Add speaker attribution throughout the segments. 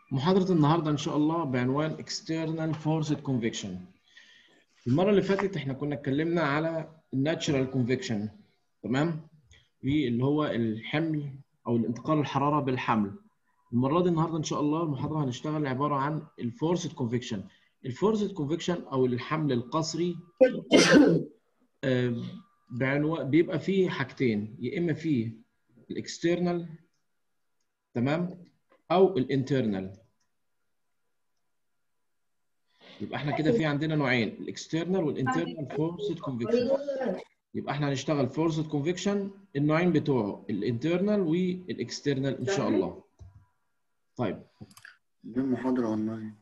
Speaker 1: محاضرة النهاردة إن شاء الله بعنوان External Forced Convection. المرة اللي فاتت إحنا كنا اتكلمنا على Natural Convection تمام؟ في اللي هو الحمل أو الانتقال الحرارة بالحمل. المرة دي النهاردة إن شاء الله المحاضرة هنشتغل عبارة عن الفورسد كونفكشن. الفورسد كونفكشن أو الحمل القسري آه، بعنوان بيبقى فيه حاجتين يا إما فيه الاكسترنال تمام؟ او الانترنال يبقى احنا كده في عندنا نوعين الاكسترنال والانترنال فورسد كونفكشن يبقى احنا هنشتغل فورسد كونفكشن النوعين بتوعه الانترنال والاكسترنال ان شاء الله طيب
Speaker 2: دي محاضرة اونلاين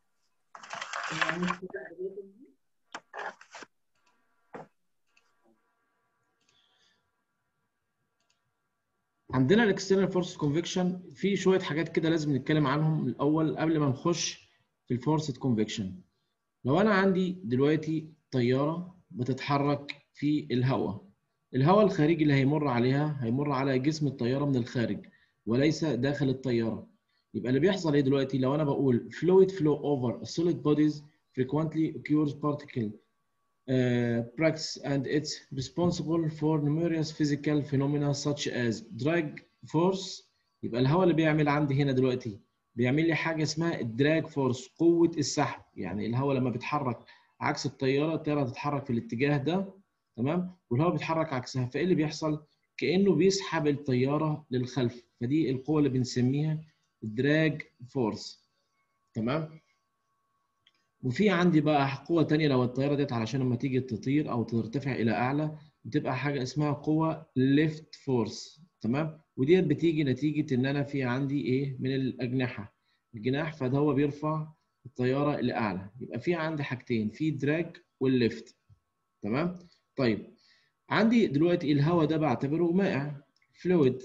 Speaker 1: عندنا الاكسترنال فورس كونفكشن في شويه حاجات كده لازم نتكلم عنهم الاول قبل ما نخش في الفورسد كونفكشن لو انا عندي دلوقتي طياره بتتحرك في الهواء الهواء الخارجي اللي هيمر عليها هيمر على جسم الطياره من الخارج وليس داخل الطياره يبقى اللي بيحصل ايه دلوقتي لو انا بقول fluid flow over solid bodies frequently occurs particle uh, practice and it's responsible for numerous physical phenomena such as drag force يبقى الهواء اللي بيعمل عندي هنا دلوقتي بيعمل لي حاجه اسمها الدراج فورس قوه السحب يعني الهواء لما بيتحرك عكس الطياره الطياره تتحرك في الاتجاه ده تمام والهواء بيتحرك عكسها فايه اللي بيحصل كانه بيسحب الطياره للخلف فدي القوه اللي بنسميها الدراج فورس تمام وفي عندي بقى قوة تانية لو الطيارة ديت علشان لما تيجي تطير أو ترتفع إلى أعلى بتبقى حاجة اسمها قوة ليفت فورس تمام وديت بتيجي نتيجة إن أنا في عندي إيه من الأجنحة الجناح فده هو بيرفع الطيارة لأعلى يبقى في عندي حاجتين في دراج والليفت تمام طيب عندي دلوقتي الهواء ده بعتبره مائع فلويد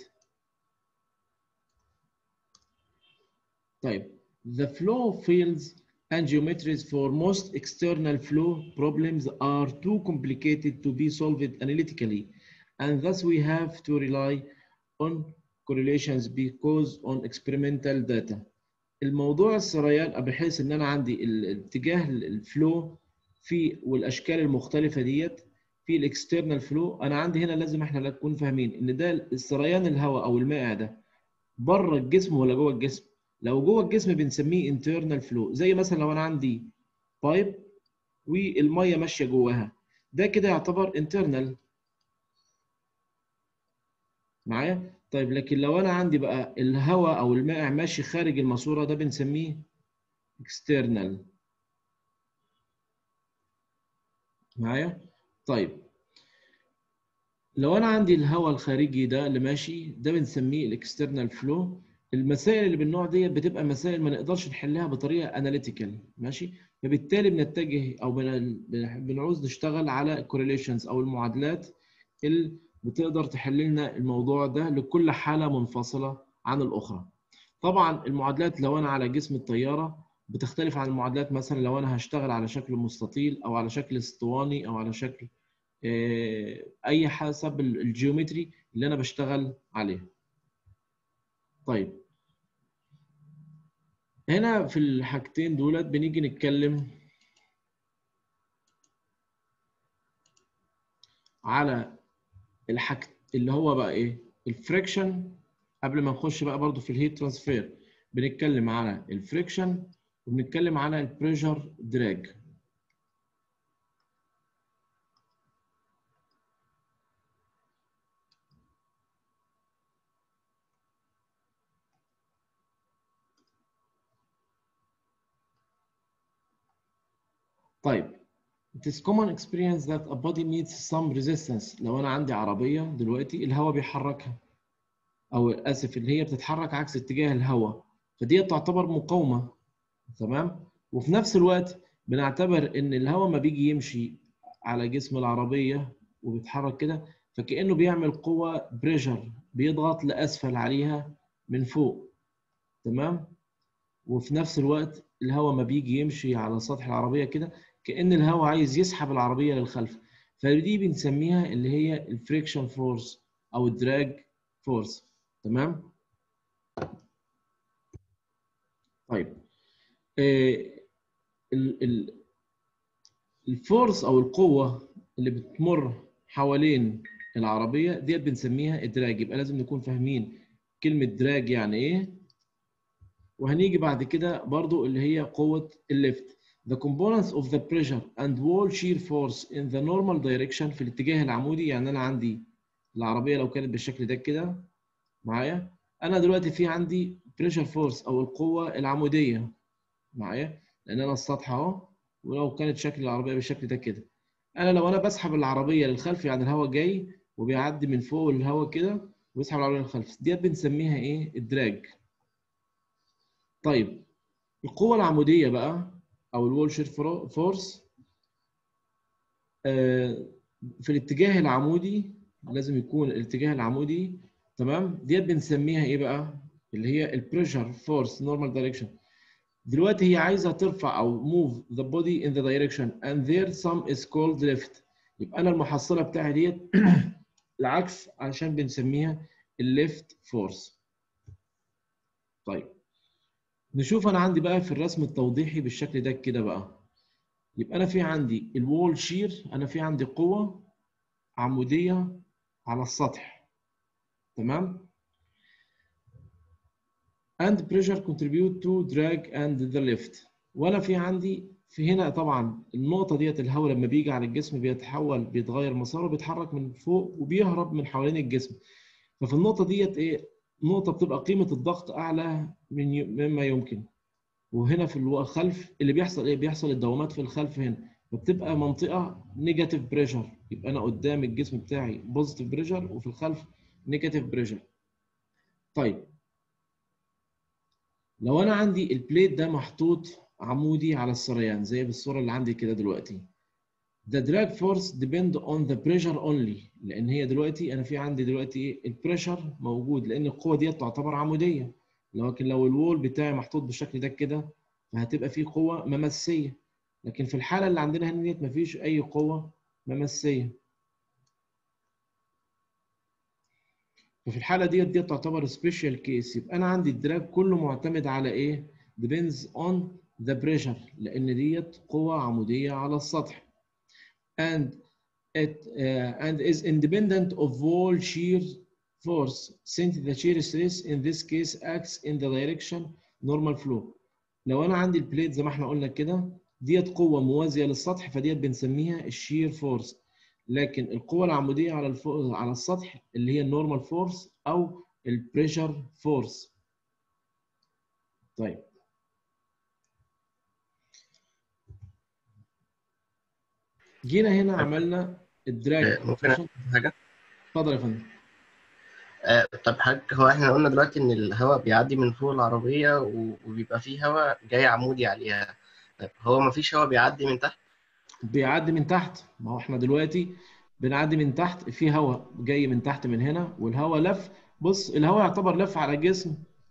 Speaker 1: طيب the flow fields and geometries for most external flow problems are too complicated to be solved analytically and thus we have to rely on correlations because on experimental data الموضوع السريان بحيث ان انا عندي الاتجاه الفلو في والاشكال المختلفه ديت في الاكسترنال فلو انا عندي هنا لازم احنا نكون فاهمين ان ده السريان الهواء او المائع ده بره الجسم ولا جوه الجسم لو جوه الجسم بنسميه internal flow زي مثلا لو انا عندي بايب والميه ماشيه جواها ده كده يعتبر internal معايا طيب لكن لو انا عندي بقى الهواء او المائع ماشي خارج الماسوره ده بنسميه external معايا طيب لو انا عندي الهواء الخارجي ده اللي ماشي ده بنسميه الاكسترنال فلو المسائل اللي بالنوع ديت بتبقى مسائل ما نقدرش نحلها بطريقه اناليتيكال ماشي فبالتالي بنتجه او بنعوز نشتغل على الكورليشنز او المعادلات اللي بتقدر تحل لنا الموضوع ده لكل حاله منفصله عن الاخرى طبعا المعادلات لو انا على جسم الطياره بتختلف عن المعادلات مثلا لو انا هشتغل على شكل مستطيل او على شكل اسطواني او على شكل اي حسب الجيومتري اللي انا بشتغل عليه طيب هنا في الحاجتين دولت بنيجي نتكلم على الحاج اللي هو بقى ايه الفريكشن قبل ما نخش بقى برضو في الهيت ترانسفير بنتكلم على الفريكشن وبنتكلم على البريشر دراج طيب it is common experience that a body meets some resistance لو انا عندي عربيه دلوقتي الهواء بيحركها او اسف اللي هي بتتحرك عكس اتجاه الهواء فدي تعتبر مقاومه تمام وفي نفس الوقت بنعتبر ان الهواء ما بيجي يمشي على جسم العربيه وبيتحرك كده فكانه بيعمل قوه بريشر بيضغط لاسفل عليها من فوق تمام وفي نفس الوقت الهواء ما بيجي يمشي على سطح العربيه كده كان الهواء عايز يسحب العربيه للخلف فدي بنسميها اللي هي الفريكشن فورس او الدراج فورس تمام طيب الفورس او القوه اللي بتمر حوالين العربيه ديت بنسميها الدراج يبقى لازم نكون فاهمين كلمه دراج يعني ايه وهنيجي بعد كده برضو اللي هي قوه الليفت The components of the pressure and wall shear force in the normal direction في الاتجاه العمودي يعني انا عندي العربيه لو كانت بالشكل ده كده معايا انا دلوقتي في عندي pressure force او القوه العموديه معايا لان انا السطح اهو ولو كانت شكل العربيه بالشكل ده كده انا لو انا بسحب العربيه للخلف يعني الهواء جاي وبيعدي من فوق الهواء كده ويسحب العربيه للخلف ديت بنسميها ايه الدراج طيب القوه العموديه بقى او الوول شير فورس في الاتجاه العمودي لازم يكون الاتجاه العمودي تمام ديت بنسميها ايه بقى اللي هي البريشر فورس نورمال دايركشن دلوقتي هي عايزه ترفع او move the body in the direction and there some is called lift يبقى انا المحصله بتاعي ديت العكس عشان بنسميها الليفت فورس طيب نشوف انا عندي بقى في الرسم التوضيحي بالشكل ده كده بقى يبقى انا في عندي الوول شير انا في عندي قوه عموديه على السطح تمام and pressure contribute to drag and the lift وانا في عندي في هنا طبعا النقطه ديت الهواء لما بيجي على الجسم بيتحول بيتغير مساره بيتحرك من فوق وبيهرب من حوالين الجسم ففي النقطه ديت ايه نقطه بتبقى قيمه الضغط اعلى من مما يمكن وهنا في الخلف اللي بيحصل ايه بيحصل الدوامات في الخلف هنا فبتبقى منطقه نيجاتيف بريشر يبقى انا قدام الجسم بتاعي بوزيتيف بريشر وفي الخلف نيجاتيف بريشر طيب لو انا عندي البليت ده محطوط عمودي على السريان زي بالصوره اللي عندي كده دلوقتي The drag force depend on the pressure only لان هي دلوقتي انا في عندي دلوقتي ايه البريشر موجود لان القوه ديت تعتبر عموديه لكن لو الوول بتاعي محطوط بالشكل ده كده فهتبقى فيه قوه ممسيه لكن في الحاله اللي عندنا هنا ديت مفيش اي قوه ممسيه ففي الحاله ديت ديت تعتبر سبيشال كيس يبقى انا عندي الدراج كله معتمد على ايه depends on the pressure لان ديت قوه عموديه على السطح and it uh, and is independent of wall shear force since the shear stress in this case acts in the direction normal flow لو انا عندي البليت زي ما احنا قلنا كده ديت قوه موازيه للسطح فديت بنسميها الشير فورس لكن القوه العموديه على الفو... على السطح اللي هي النورمال فورس او البريشر فورس طيب جينا هنا عملنا الدراج
Speaker 3: ممكن أعمل حاجه
Speaker 1: اتفضل يا فندم
Speaker 3: آه، طب حاجة هو احنا قلنا دلوقتي ان الهواء بيعدي من فوق العربية و- وبيبقى فيه هواء جاي عمودي عليها طيب هو مفيش هواء بيعدي من تحت
Speaker 1: بيعدي من تحت ما هو احنا دلوقتي بنعدي من تحت في هواء جاي من تحت من هنا والهواء لف بص الهواء يعتبر لف على جسم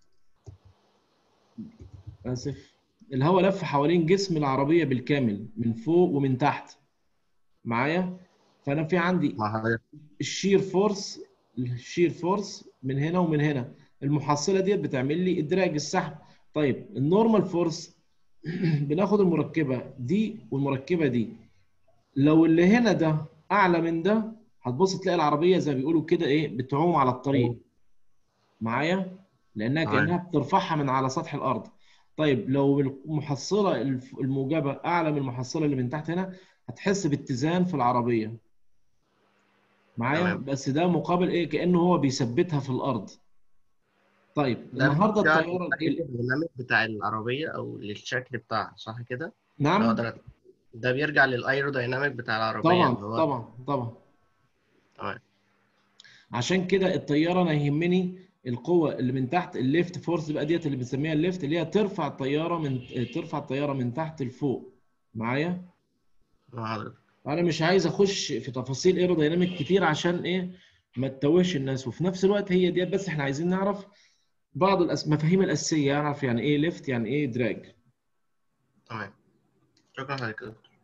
Speaker 1: اسف الهواء لف حوالين جسم العربيه بالكامل من فوق ومن تحت معايا فانا في عندي
Speaker 3: مع حضرتك
Speaker 1: الشير فورس الشير فورس من هنا ومن هنا المحصله ديت بتعمل لي ادراج السحب طيب النورمال فورس بناخد المركبه دي والمركبه دي لو اللي هنا ده اعلى من ده هتبص تلاقي العربيه زي ما بيقولوا كده ايه بتعوم على الطريق معايا لانها
Speaker 3: معايا.
Speaker 1: كانها بترفعها من على سطح الارض طيب لو المحصله الف- الموجبه اعلى من المحصله اللي من تحت هنا هتحس باتزان في العربيه معايا
Speaker 3: تمام.
Speaker 1: بس ده مقابل ايه كانه هو بيثبتها في الارض طيب
Speaker 3: ده
Speaker 1: النهارده
Speaker 3: بيرجع
Speaker 1: الطياره
Speaker 3: للديناميك بتاع العربية او للشكل بتاعها صح كده؟ لو
Speaker 1: نعم
Speaker 3: أقدر ده بيرجع للايرودايناميك بتاع العربية
Speaker 1: طبعا
Speaker 3: اللي هو
Speaker 1: طبعا طبعا
Speaker 3: تمام.
Speaker 1: عشان كده الطياره انا يهمني القوه اللي من تحت الليفت فورس بقى ديت اللي بنسميها الليفت اللي هي ترفع الطياره من ترفع الطياره من تحت لفوق معايا
Speaker 3: مع حضرتك
Speaker 1: انا مش عايز اخش في تفاصيل ايرودايناميك كتير عشان ايه ما تتوهش الناس وفي نفس الوقت هي ديت بس احنا عايزين نعرف بعض المفاهيم الاساسيه نعرف يعني ايه ليفت يعني ايه دراج
Speaker 3: تمام شكرا لحضرتك يا دكتور.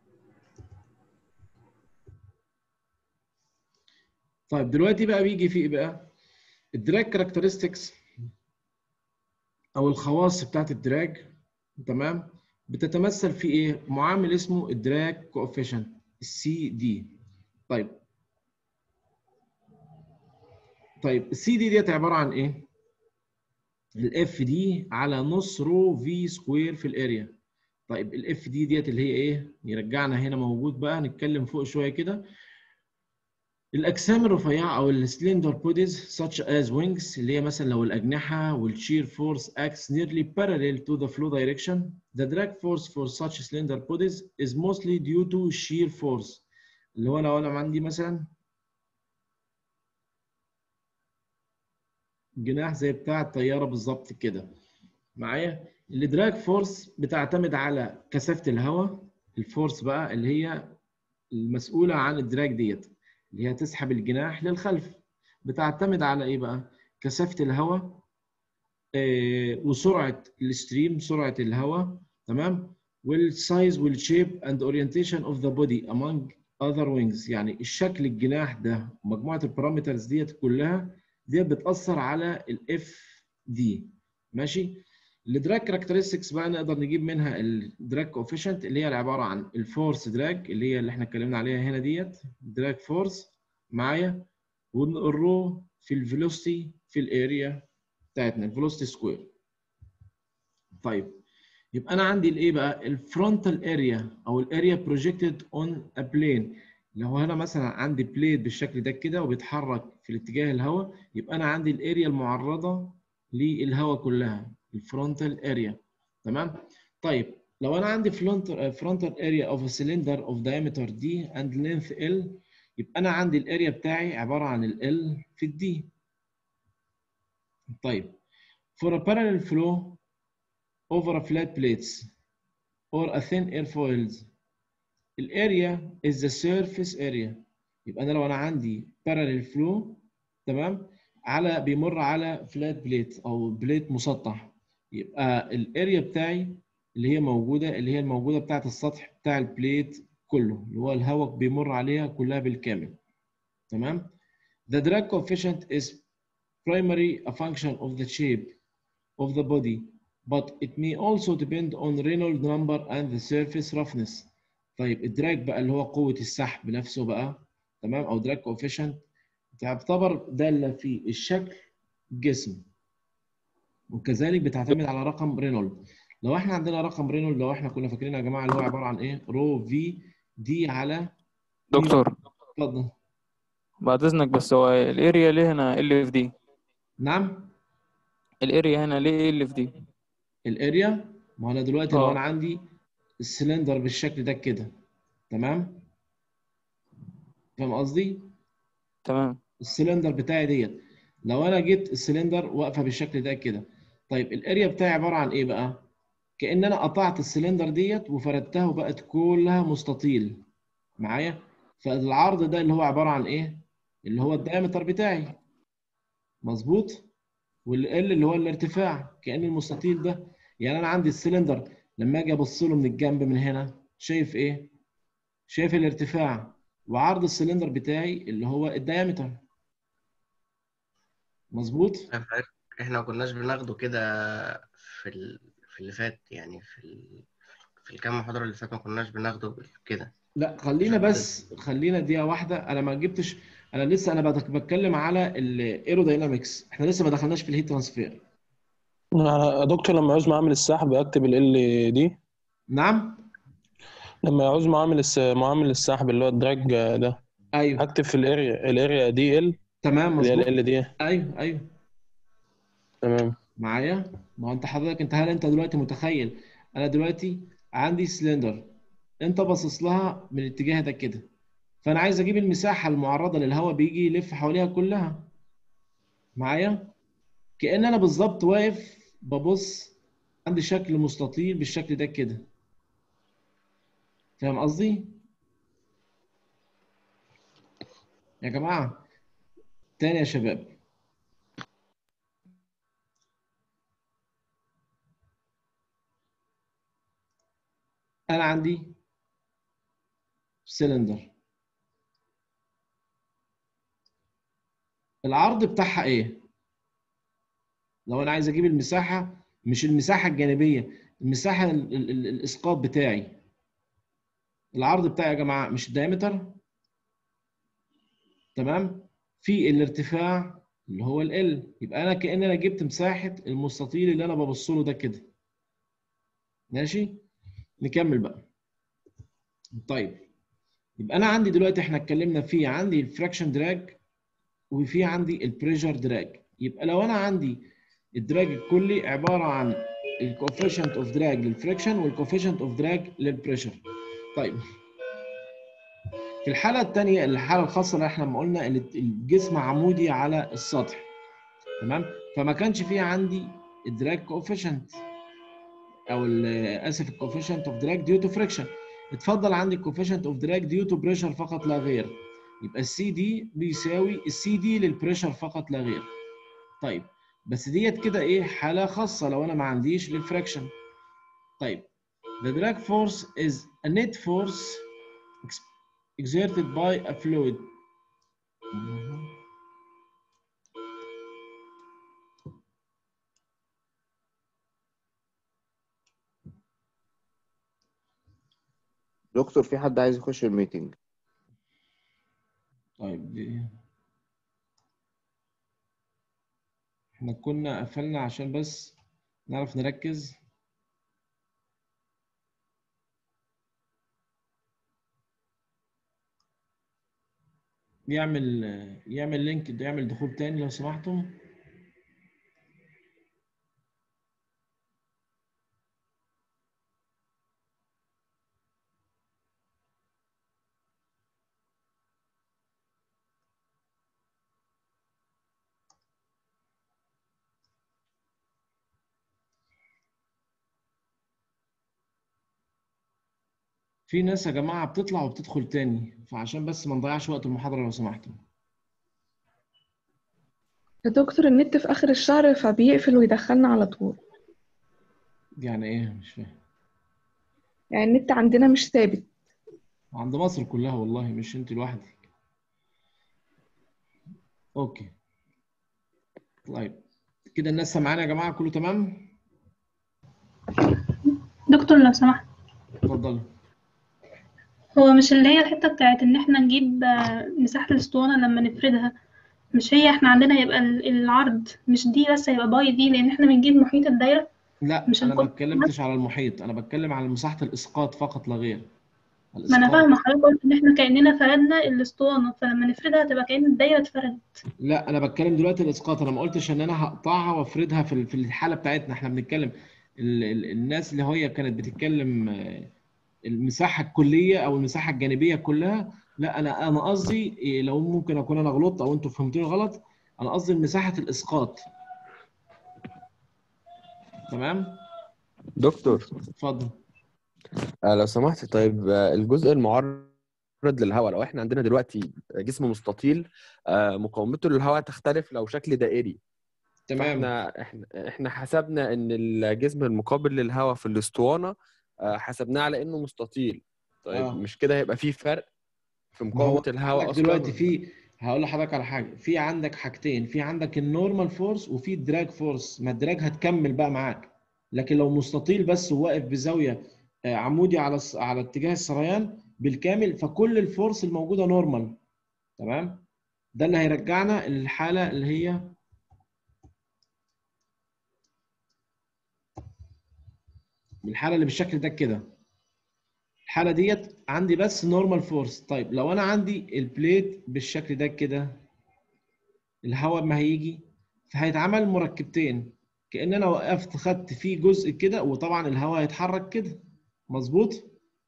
Speaker 1: طيب دلوقتي بقى بيجي في ايه بقى الدراج كاركترستكس او الخواص بتاعت الدراج تمام بتتمثل في ايه معامل اسمه الدراج كوفيشنت السي دي طيب طيب السي دي ديت عباره عن ايه الاف دي على نص رو في سكوير في الاريا طيب الاف دي ديت اللي هي ايه يرجعنا هنا موجود بقى نتكلم فوق شويه كده الاجسام الرفيعه او السلندر بوديز such as wings اللي هي مثلا لو الاجنحه والشير فورس acts nearly parallel to the flow direction the drag force for such slender bodies is mostly due to shear force اللي هو لو انا عندي مثلا جناح زي بتاع الطياره بالظبط كده معايا الدراج فورس بتعتمد على كثافه الهواء الفورس بقى اللي هي المسؤوله عن الدراج ديت اللي هي تسحب الجناح للخلف بتعتمد على ايه بقى كثافه الهواء آه وسرعه الستريم سرعه الهواء تمام والسايز والشيب اند اورينتيشن اوف ذا بودي among other wings يعني الشكل الجناح ده ومجموعه البارامترز ديت كلها ديت بتاثر على الاف دي ماشي الدراج كاركترستكس بقى نقدر نجيب منها الدراج كوفيشنت اللي هي عباره عن الفورس دراج اللي هي اللي احنا اتكلمنا عليها هنا ديت دراج فورس معايا والرو في الفيلوسيتي في الاريا بتاعتنا الفيلوسيتي سكوير طيب يبقى انا عندي الايه بقى الفرونتال اريا او الاريا بروجكتد اون ا بلين لو انا مثلا عندي بليت بالشكل ده كده وبيتحرك في الاتجاه الهواء يبقى انا عندي الاريا المعرضه للهواء كلها الفرونتال اريا تمام طيب لو انا عندي frontal area of a cylinder of diameter d and length l يبقى انا عندي الاريا بتاعي عباره عن ال L في ال D طيب for a parallel flow over a flat plates or a thin airfoils الاريا is the surface area يبقى انا لو انا عندي parallel flow تمام على بيمر على فلات بليت او بليت مسطح يبقى الاريا بتاعي اللي هي موجوده اللي هي الموجوده بتاعه السطح بتاع البليت كله اللي هو الهواء بيمر عليها كلها بالكامل تمام the drag coefficient is primary a function of the shape of the body but it may also depend on Reynolds number and the surface roughness طيب الدراج بقى اللي هو قوه السحب نفسه بقى تمام او دراج coefficient تعتبر داله في الشكل الجسم وكذلك بتعتمد على رقم رينولد لو احنا عندنا رقم رينولد لو احنا كنا فاكرين يا جماعه اللي هو عباره عن ايه رو في دي على
Speaker 4: دكتور
Speaker 1: اتفضل
Speaker 4: بعد اذنك بس هو الاريا ليه هنا ال في دي
Speaker 1: نعم
Speaker 4: الاريا هنا ليه ال في دي
Speaker 1: الاريا ما انا دلوقتي لو
Speaker 4: اه.
Speaker 1: انا عندي السلندر بالشكل ده كده تمام فاهم قصدي
Speaker 4: تمام
Speaker 1: السلندر بتاعي ديت لو انا جيت السلندر واقفه بالشكل ده كده طيب الاريا بتاعي عباره عن ايه بقى كان انا قطعت السلندر ديت وفردتها وبقت كلها مستطيل معايا فالعرض ده اللي هو عباره عن ايه اللي هو الدايمتر بتاعي مظبوط والال اللي هو الارتفاع كان المستطيل ده يعني انا عندي السلندر لما اجي ابص له من الجنب من هنا شايف ايه شايف الارتفاع وعرض السلندر بتاعي اللي هو الدايمتر مظبوط
Speaker 3: احنا ما كناش بناخده كده في ال... في اللي فات يعني في ال... في الكام محاضرة اللي فات ما كناش بناخده كده
Speaker 1: لا خلينا بس خلينا دقيقه واحده انا ما جبتش انا لسه انا بدك- بتكلم على الايروداينامكس احنا لسه ما دخلناش في الهيت ترانسفير
Speaker 5: يا دكتور لما يعوز معامل السحب اكتب ال دي
Speaker 1: نعم
Speaker 5: لما يعوز معامل الس... معامل السحب اللي هو الدراج ده
Speaker 1: ايوه
Speaker 5: اكتب في الاريا الاريا دي ال
Speaker 1: تمام
Speaker 5: اللي هي
Speaker 1: مظبوط
Speaker 5: ال دي
Speaker 1: ايوه ايوه
Speaker 5: تمام
Speaker 1: معايا ما هو انت حضرتك انت هل انت دلوقتي متخيل انا دلوقتي عندي سلندر انت باصص لها من الاتجاه ده كده فانا عايز اجيب المساحه المعرضه للهواء بيجي يلف حواليها كلها معايا كأن انا بالظبط واقف ببص عندي شكل مستطيل بالشكل ده كده فاهم قصدي يا جماعه تاني يا شباب انا عندي سلندر العرض بتاعها ايه لو انا عايز اجيب المساحه مش المساحه الجانبيه المساحه ال- ال- ال- الاسقاط بتاعي العرض بتاعي يا جماعه مش الدايمتر تمام في الارتفاع اللي هو ال يبقى انا كأن انا جبت مساحه المستطيل اللي انا ببص له ده كده ماشي نكمل بقى طيب يبقى انا عندي دلوقتي احنا اتكلمنا في عندي الفراكشن دراج وفي عندي البريشر دراج يبقى لو انا عندي الدراج الكلي عباره عن الكوفيشنت اوف دراج للفريكشن والكوفيشنت اوف دراج للبريشر طيب في الحاله الثانيه الحاله الخاصه اللي احنا لما قلنا ان الجسم عمودي على السطح تمام فما كانش فيه عندي الدراج كوفيشنت او ال- اسف الكوفيشنت اوف دراج ديو تو فريكشن اتفضل عندي الكوفيشنت اوف دراج ديو تو بريشر فقط لا غير يبقى السي دي بيساوي السي دي للبريشر فقط لا غير طيب بس ديت كده ايه حاله خاصه لو انا ما عنديش للفريكشن طيب the drag force is a net force ex- exerted by a fluid
Speaker 6: دكتور في حد عايز يخش الميتنج
Speaker 1: طيب دي- احنا كنا قفلنا عشان بس نعرف نركز يعمل يعمل لينك يعمل دخول تاني لو سمحتم في ناس يا جماعة بتطلع وبتدخل تاني فعشان بس ما نضيعش وقت المحاضرة لو سمحتم
Speaker 7: يا دكتور النت في آخر الشهر فبيقفل ويدخلنا على طول
Speaker 1: يعني ايه مش فاهم
Speaker 7: يعني النت عندنا مش ثابت
Speaker 1: عند مصر كلها والله مش انت لوحدك اوكي طيب كده الناس سامعانا يا جماعة كله تمام
Speaker 8: دكتور لو سمحت
Speaker 1: اتفضلوا
Speaker 8: هو مش اللي هي الحتة بتاعت إن إحنا نجيب آه، مساحة الأسطوانة لما نفردها مش هي إحنا عندنا هيبقى ال- العرض مش دي بس هيبقى باي دي لأن إحنا بنجيب محيط الدايرة
Speaker 1: لا
Speaker 8: مش
Speaker 1: انا ما
Speaker 8: القطر
Speaker 1: اتكلمتش على المحيط انا بتكلم على مساحة الاسقاط فقط لا غير
Speaker 8: ما أنا
Speaker 1: الاسقاط
Speaker 8: فاهمة حضرتك قلت إن إحنا كأننا فردنا الأسطوانة فلما نفردها تبقى كأن الدايرة اتفردت
Speaker 1: لا انا بتكلم دلوقتي الاسقاط انا ما قلتش ان انا هقطعها وافردها في ال- في الحاله بتاعتنا احنا بنتكلم ال ال الناس اللي هي كانت بتتكلم آه، المساحه الكليه او المساحه الجانبيه كلها لا انا انا قصدي إيه، لو ممكن اكون انا غلطت او انتوا فهمتوني غلط انا قصدي مساحه الاسقاط تمام
Speaker 9: دكتور
Speaker 1: اتفضل
Speaker 9: آه لو سمحت طيب آه الجزء المعرض للهواء لو احنا عندنا دلوقتي جسم مستطيل آه مقاومته للهواء تختلف لو شكل دائري
Speaker 1: تمام
Speaker 9: فاحنا احنا احنا حسبنا ان الجسم المقابل للهواء في الاسطوانه آه حسبناه على انه مستطيل طيب
Speaker 1: اه
Speaker 9: مش كده هيبقى في فرق في
Speaker 1: ما هو
Speaker 9: مقاومه الهواء
Speaker 1: عندك
Speaker 9: اصلا
Speaker 1: دلوقتي في هقول لحضرتك على حاجه في عندك حاجتين في عندك النورمال فورس وفي الدراج فورس ما الدراج هتكمل بقى معاك لكن لو مستطيل بس وواقف بزاويه آه، عمودي على الس- على اتجاه السريان بالكامل فكل الفورس الموجوده نورمال تمام ده اللي هيرجعنا للحاله اللي هي الحاله اللي بالشكل ده كده الحاله ديت عندي بس نورمال فورس طيب لو انا عندي البليت بالشكل ده كده الهواء ما هيجي فهيتعمل مركبتين كأن انا وقفت خدت فيه جزء كده وطبعا الهواء هيتحرك كده مظبوط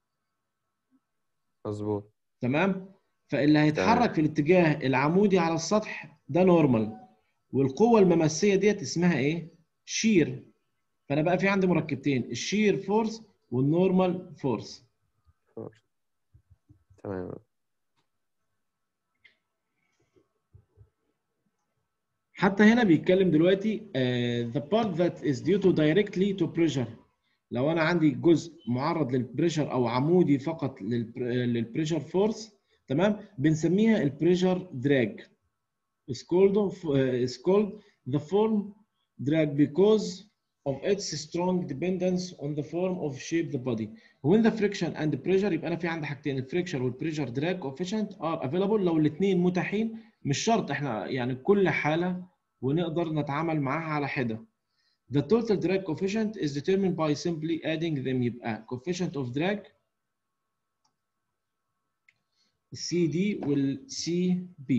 Speaker 9: مظبوط
Speaker 1: تمام فاللي هيتحرك
Speaker 9: تمام
Speaker 1: في الاتجاه العمودي على السطح ده نورمال والقوه المماسيه ديت اسمها ايه شير فانا بقى في عندي مركبتين الشير فورس والنورمال فورس
Speaker 9: تمام
Speaker 1: حتى هنا بيتكلم دلوقتي uh, the part that is due to directly to pressure لو انا عندي جزء معرض للبريشر او عمودي فقط للبريشر فورس تمام بنسميها البريشر دراج is called of, uh, is called the form drag because of its strong dependence on the form of shape the body. When the friction and the pressure يبقى انا في عندي حاجتين الفريكشن والبريشر drag coefficient are available لو الاثنين متاحين مش شرط احنا يعني كل حاله ونقدر نتعامل معاها على حده. The total drag coefficient is determined by simply adding them يبقى coefficient of drag CD وال CB.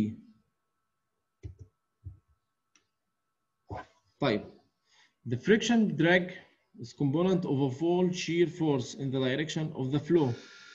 Speaker 1: طيب The friction drag is component of a fall shear force in the direction of the flow.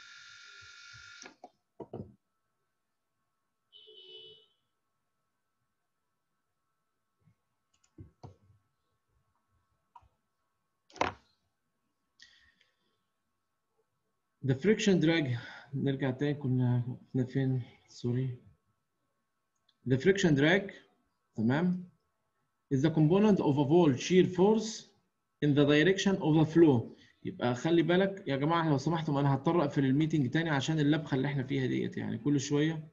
Speaker 1: The friction drag نرجع تاني كنا كنا فين سوري The friction drag تمام is the component of a wall shear force in the direction of the flow يبقى خلي بالك يا جماعه لو سمحتم انا هضطر اقفل الميتنج تاني عشان اللبخه اللي احنا فيها ديت يعني كل شويه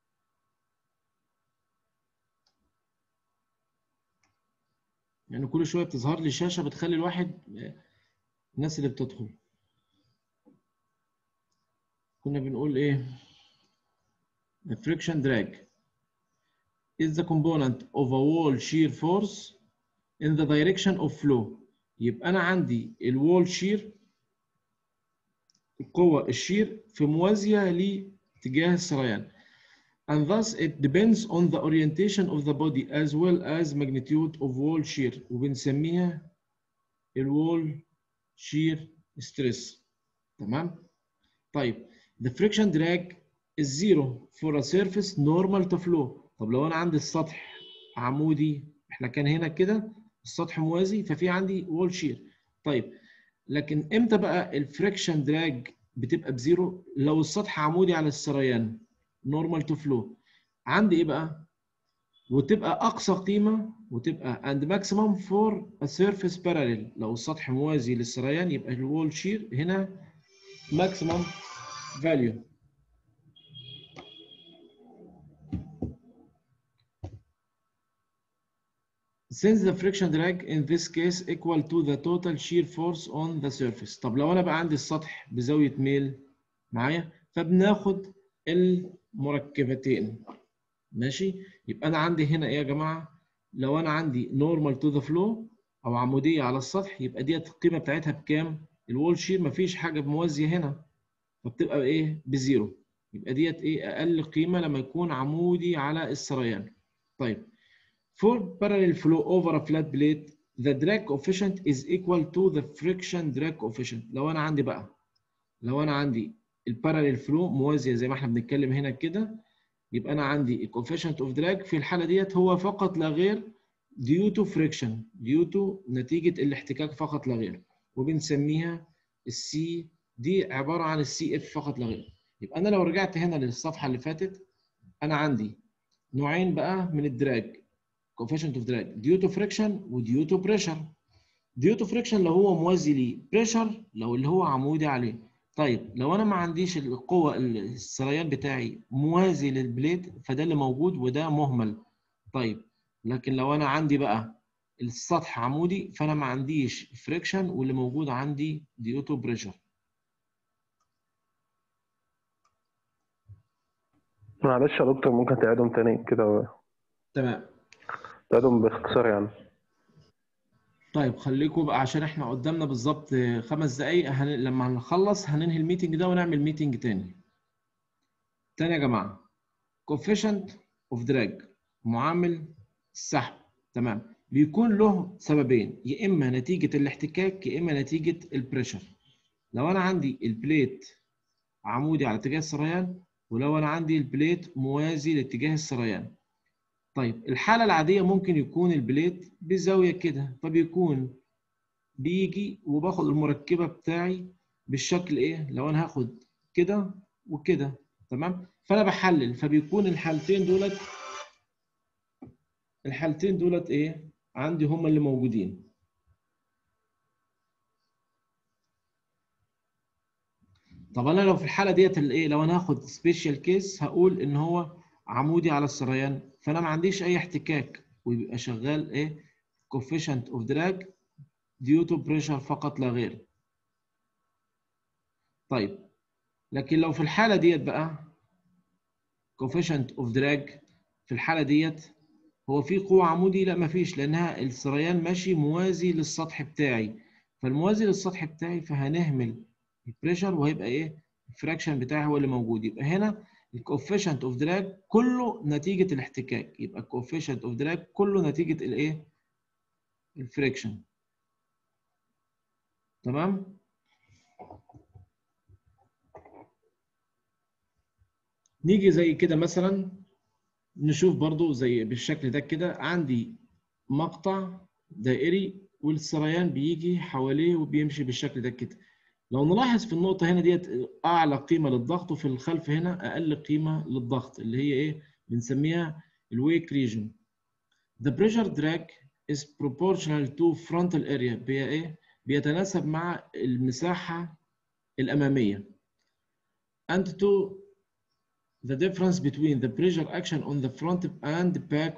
Speaker 1: يعني كل شويه بتظهر لي شاشه بتخلي الواحد الناس اللي بتدخل كنا بنقول ايه the friction drag is the component of a wall shear force in the direction of flow يبقى انا عندي الوول شير القوة الشير في موازية لاتجاه السريان and thus it depends on the orientation of the body as well as magnitude of wall shear وبنسميها الوول shear stress تمام طيب the friction drag is zero for a surface normal to flow طب لو انا عندي السطح عمودي احنا كان هنا كده السطح موازي ففي عندي وول شير طيب لكن امتى بقى الفريكشن دراج بتبقى بزيرو لو السطح عمودي على السريان نورمال تو فلو عندي ايه بقى وتبقى اقصى قيمه وتبقى and maximum for a surface parallel لو السطح موازي للسريان يبقى الوول شير هنا maximum value since the friction drag in this case equal to the total shear force on the surface طب لو انا بقى عندي السطح بزاويه ميل معايا فبناخد المركبتين ماشي يبقى انا عندي هنا ايه يا جماعه لو انا عندي normal to the flow او عموديه على السطح يبقى ديت القيمه بتاعتها بكام الوول شير مفيش حاجه موازيه هنا فبتبقى ايه بزيرو يبقى ديت ايه اقل قيمه لما يكون عمودي على السريان طيب For parallel flow over a flat plate, the drag coefficient is equal to the friction drag coefficient. لو أنا عندي بقى لو أنا عندي البارallel flow موازية زي ما احنا بنتكلم هنا كده يبقى أنا عندي coefficient of drag في الحالة ديت هو فقط لا غير due to friction due to نتيجة الاحتكاك فقط لا غير وبنسميها السي دي عبارة عن السي اف فقط لا غير. يبقى أنا لو رجعت هنا للصفحة اللي فاتت أنا عندي نوعين بقى من الدراج coefficient of drag due to friction و due to pressure due to friction لو هو موازي ليه pressure لو اللي هو عمودي عليه طيب لو انا ما عنديش القوه السريان بتاعي موازي للبليد فده اللي موجود وده مهمل طيب لكن لو انا عندي بقى السطح عمودي فانا ما عنديش فريكشن واللي موجود عندي due to pressure
Speaker 5: معلش يا دكتور ممكن تعيدهم تاني كده
Speaker 1: تمام
Speaker 5: تعيدهم باختصار يعني
Speaker 1: طيب خليكم بقى عشان احنا قدامنا بالظبط خمس دقايق هن... لما هنخلص هننهي الميتنج ده ونعمل ميتنج تاني. تاني يا جماعه coefficient of drag معامل السحب تمام بيكون له سببين يا اما نتيجه الاحتكاك يا اما نتيجه البريشر. لو انا عندي البليت عمودي على اتجاه السريان ولو انا عندي البليت موازي لاتجاه السريان. طيب الحالة العادية ممكن يكون البليت بزاوية كده فبيكون بيجي وباخد المركبة بتاعي بالشكل ايه لو انا هاخد كده وكده تمام فانا بحلل فبيكون الحالتين دولت الحالتين دولت ايه عندي هما اللي موجودين طب انا لو في الحالة ديت الايه لو انا هاخد سبيشال كيس هقول ان هو عمودي على السريان فانا ما عنديش اي احتكاك ويبقى شغال ايه coefficient of drag due to pressure فقط لا غير طيب لكن لو في الحالة ديت بقى coefficient of drag في الحالة ديت هو في قوة عمودي لا مفيش لأنها السريان ماشي موازي للسطح بتاعي فالموازي للسطح بتاعي فهنهمل البريشر وهيبقى ايه الفراكشن بتاعي هو اللي موجود يبقى هنا الكوفيشنت اوف دراج كله نتيجة الاحتكاك يبقى الكوفيشنت اوف دراج كله نتيجة الايه الفريكشن تمام نيجي زي كده مثلا نشوف برضو زي بالشكل ده كده عندي مقطع دائري والسريان بيجي حواليه وبيمشي بالشكل ده كده لو نلاحظ في النقطة هنا ديت أعلى قيمة للضغط وفي الخلف هنا أقل قيمة للضغط اللي هي إيه؟ بنسميها الويك ريجن. The pressure drag is proportional to frontal area بي إيه؟ بيتناسب مع المساحة الأمامية. And to the difference between the pressure action on the front and back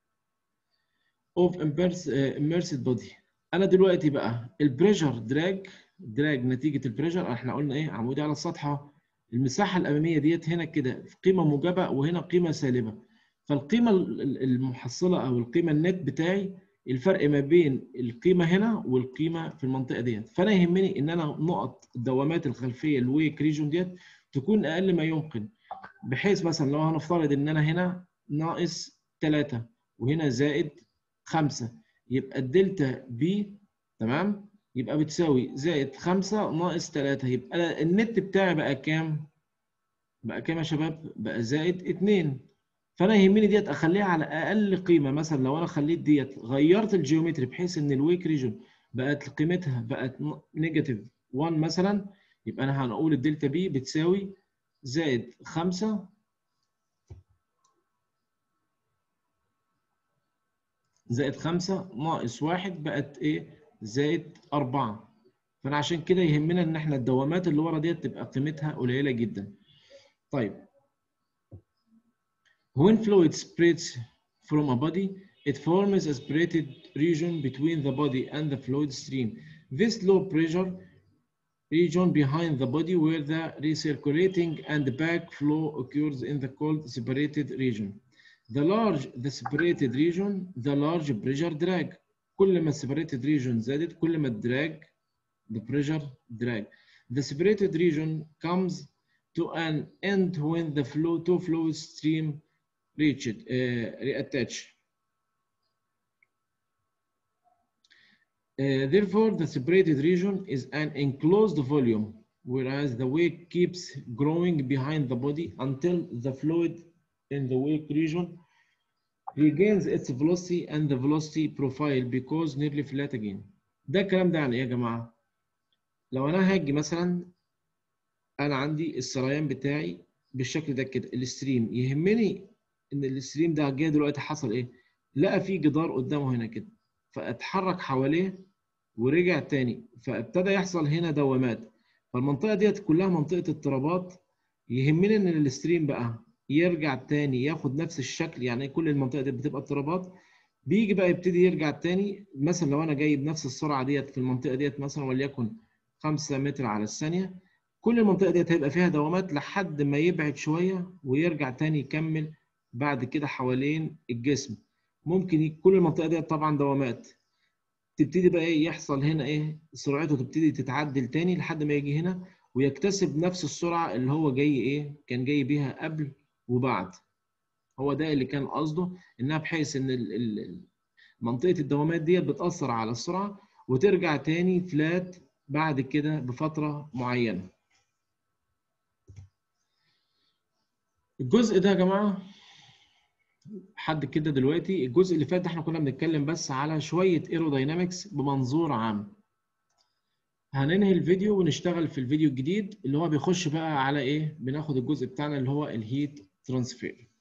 Speaker 1: of immersed body. أنا دلوقتي بقى البريشر دراج دراج نتيجه البريشر احنا قلنا ايه عمودي على السطح اهو المساحه الاماميه ديت هنا كده قيمه موجبه وهنا قيمه سالبه فالقيمه المحصله او القيمه النت بتاعي الفرق ما بين القيمه هنا والقيمه في المنطقه ديت فانا يهمني ان انا نقط الدوامات الخلفيه الويك ريجون ديت تكون اقل ما يمكن بحيث مثلا لو هنفترض ان انا هنا ناقص 3 وهنا زائد 5 يبقى الدلتا بي تمام يبقى بتساوي زائد 5 ناقص 3 يبقى النت بتاعي بقى كام؟ بقى كام يا شباب؟ بقى زائد 2 فانا يهمني ديت اخليها على اقل قيمه مثلا لو انا خليت ديت غيرت الجيومتري بحيث ان الويك ريجون بقت قيمتها بقت نيجاتيف 1 مثلا يبقى انا هنقول الدلتا بي بتساوي زائد 5 زائد 5 ناقص 1 بقت ايه؟ زائد 4 فانا عشان كده يهمنا ان احنا الدوامات اللي ورا ديت تبقى قيمتها قليله جدا طيب when fluid spreads from a body it forms a separated region between the body and the fluid stream this low pressure region behind the body where the recirculating and backflow occurs in the called separated region the large the separated region the large pressure drag كل ما separated region زادت كل ما الدراج the pressure drag the separated region comes to an end when the flow to flow stream reach it uh, reattach Uh, therefore, the separated region is an enclosed volume, whereas the wake keeps growing behind the body until the fluid in the wake region regains its velocity and the velocity profile because nearly flat again. ده الكلام ده يعني ايه يا جماعه؟ لو انا هاجي مثلا انا عندي السريان بتاعي بالشكل ده كده الستريم يهمني ان الستريم ده جه دلوقتي حصل ايه؟ لقى في جدار قدامه هنا كده فاتحرك حواليه ورجع تاني فابتدى يحصل هنا دوامات فالمنطقه ديت كلها منطقه اضطرابات يهمني ان الستريم بقى يرجع تاني ياخد نفس الشكل يعني كل المنطقه دي بتبقى اضطرابات بيجي بقى يبتدي يرجع تاني مثلا لو انا جاي بنفس السرعه ديت في المنطقه ديت مثلا وليكن 5 متر على الثانيه كل المنطقه ديت هيبقى فيها دوامات لحد ما يبعد شويه ويرجع تاني يكمل بعد كده حوالين الجسم ممكن كل المنطقه ديت طبعا دوامات تبتدي بقى ايه يحصل هنا ايه سرعته تبتدي تتعدل تاني لحد ما يجي هنا ويكتسب نفس السرعه اللي هو جاي ايه كان جاي بيها قبل وبعد هو ده اللي كان قصده انها بحيث ان ال ال منطقه الدوامات ديت بتاثر على السرعه وترجع تاني فلات بعد كده بفتره معينه الجزء ده يا جماعه حد كده دلوقتي الجزء اللي فات ده احنا كنا بنتكلم بس على شويه ايروداينامكس بمنظور عام هننهي الفيديو ونشتغل في الفيديو الجديد اللي هو بيخش بقى على ايه بناخد الجزء بتاعنا اللي هو الهيت ترانسفير